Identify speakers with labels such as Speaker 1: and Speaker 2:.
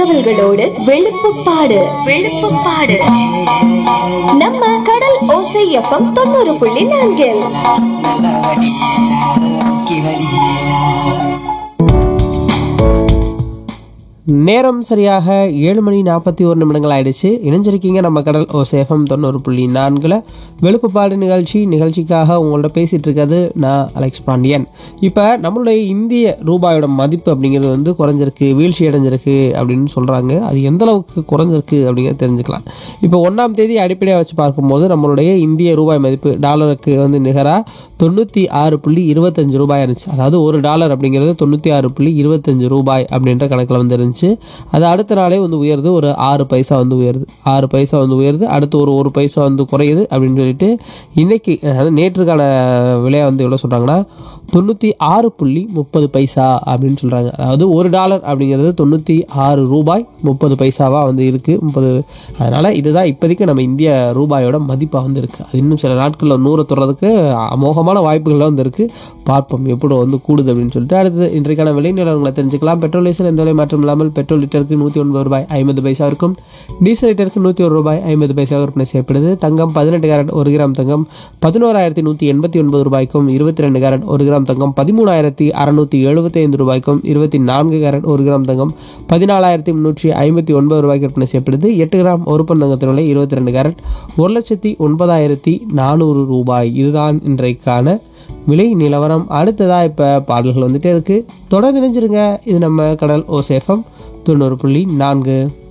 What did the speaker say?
Speaker 1: தகவல்களோடு வெளுப்புப்பாடு வெளுப்புப்பாடு நம்ம கடல் ஓசை எஃப்எம் தொண்ணூறு புள்ளி நான்கில்
Speaker 2: நல்ல வடி கிவடி
Speaker 3: நேரம் சரியாக ஏழு மணி நாற்பத்தி ஒரு நிமிடங்கள் ஆயிடுச்சு இணைஞ்சிருக்கீங்க நம்ம கடல் ஓ சேஃபம் தொண்ணூறு புள்ளி நான்கில் வெளுப்புப்பாடு நிகழ்ச்சி நிகழ்ச்சிக்காக உங்கள்ட்ட பேசிகிட்டு இருக்கிறது நான் அலெக்ஸ் பாண்டியன் இப்போ நம்மளுடைய இந்திய ரூபாயோட மதிப்பு அப்படிங்கிறது வந்து குறைஞ்சிருக்கு வீழ்ச்சி அடைஞ்சிருக்கு அப்படின்னு சொல்கிறாங்க அது எந்த அளவுக்கு குறைஞ்சிருக்கு அப்படிங்கிறத தெரிஞ்சுக்கலாம் இப்போ ஒன்றாம் தேதி அடிப்படையாக வச்சு பார்க்கும்போது நம்மளுடைய இந்திய ரூபாய் மதிப்பு டாலருக்கு வந்து நிகராக தொண்ணூற்றி ஆறு புள்ளி இருபத்தஞ்சு ரூபாய் இருந்துச்சு அதாவது ஒரு டாலர் அப்படிங்கிறது தொண்ணூற்றி ஆறு புள்ளி இருபத்தஞ்சு ரூபாய் அப்படின்ற கணக்கில் வந்து இருந்துச்சு அது அடுத்த நாளே வந்து உயருது ஒரு ஆறு பைசா வந்து உயருது ஆறு பைசா வந்து உயருது அடுத்து ஒரு ஒரு பைசா வந்து குறையுது அப்படின்னு சொல்லிட்டு இன்னைக்கு அதாவது நேற்றுக்கான விலையை வந்து எவ்வளோ சொல்கிறாங்கன்னா தொண்ணூற்றி ஆறு புள்ளி முப்பது பைசா அப்படின்னு சொல்கிறாங்க அதாவது ஒரு டாலர் அப்படிங்கிறது தொண்ணூற்றி ஆறு ரூபாய் முப்பது பைசாவாக வந்து இருக்குது முப்பது அதனால் இதுதான் இப்போதைக்கு நம்ம இந்திய ரூபாயோட மதிப்பாக வந்து இருக்குது அது இன்னும் சில நாட்களில் நூறை தொடுறதுக்கு அமோகமான வாய்ப்புகள் வந்து இருக்குது பார்ப்போம் எப்படி வந்து கூடுது அப்படின்னு சொல்லிட்டு அடுத்து இன்றைக்கான விலை நிலவரங்களை தெரிஞ்சுக்கலாம் பெட்ரோல் டீசல் எந்த விலை மாற்றம் இல்லாமல் பெட்ரோல் லிட்டருக்கு நூற்றி ஒன்பது ரூபாய் ஐம்பது பைசா இருக்கும் டீசல் லிட்டருக்கு நூற்றி ஒரு ரூபாய் ஐம்பது பைசா விற்பனை செய்யப்படுது தங்கம் பதினெட்டு கேரட் ஒரு கிராம் தங்கம் பதினோராயிரத்தி நூற்றி எண்பத்தி ஒன்பது ரூபாய்க்கும் இருபத்தி ரெண்டு கேரட் ஒரு கிராம் தங்கம் பதிமூணாயிரத்தி அறநூற்றி எழுபத்தி ஐந்து ரூபாய்க்கும் இருபத்தி நான்கு கேரட் ஒரு கிராம் தங்கம் பதினாலாயிரத்தி முந்நூற்றி ஐம்பத்தி ஒன்பது ரூபாய்க்கு விற்பனை செய்யப்படுது எட்டு கிராம் ஒரு பன் தங்கத்தின் விலை இருபத்தி ரெண்டு கேரட் ஒரு லட்சத்தி ஒன்பதாயிரத்தி நானூறு ரூபாய் இதுதான் இன்றைக்கான விலை நிலவரம் அடுத்ததா இப்போ பாடல்கள் வந்துட்டே இருக்கு தொடர்ந்து நினைஞ்சிருங்க இது நம்ம கடல் ஓசேஃபம் தொண்ணூறு புள்ளி நான்கு